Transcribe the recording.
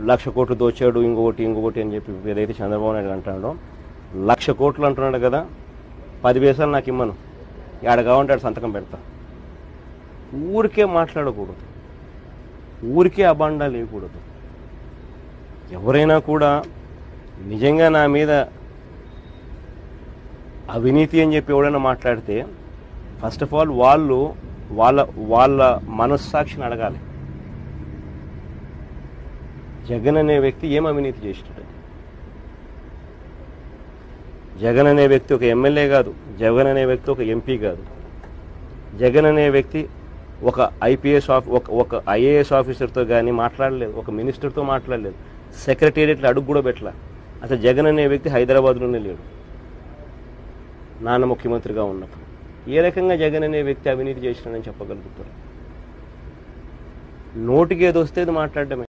లక్ష కోట్లు దోచాడు ఇంకొకటి ఇంకొకటి అని చెప్పి ఏదైతే చంద్రబాబు నాయుడు అంటాడో లక్ష కోట్లు అంటున్నాడు కదా పది వేసాలు నాకు ఇమ్మను ఆడ కావాలంటే ఆడ సంతకం పెడతా ఊరికే మాట్లాడకూడదు ఊరికే అబాండాలు వేయకూడదు ఎవరైనా కూడా నిజంగా నా మీద అవినీతి అని చెప్పి ఎవరైనా మాట్లాడితే ఫస్ట్ ఆఫ్ ఆల్ వాళ్ళు వాళ్ళ వాళ్ళ మనస్సాక్షిని అడగాలి జగన్ అనే వ్యక్తి ఏం అవినీతి చేసినాడు జగన్ అనే వ్యక్తి ఒక ఎమ్మెల్యే కాదు జగన్ అనే వ్యక్తి ఒక ఎంపీ కాదు జగన్ అనే వ్యక్తి ఒక ఐపీఎస్ ఆఫ్ ఒక ఒక ఐఏఎస్ ఆఫీసర్తో కానీ మాట్లాడలేదు ఒక మినిస్టర్తో మాట్లాడలేదు సెక్రటేరియట్లో అడుగు కూడా పెట్టలే అసలు జగన్ అనే వ్యక్తి హైదరాబాద్లోనే లేడు నాన్న ముఖ్యమంత్రిగా ఉన్నప్పుడు ఏ రకంగా జగన్ అనే వ్యక్తి అవినీతి చేసినాడని చెప్పగలుగుతారు నోటికి ఏదో వస్తే అది మాట్లాడటమే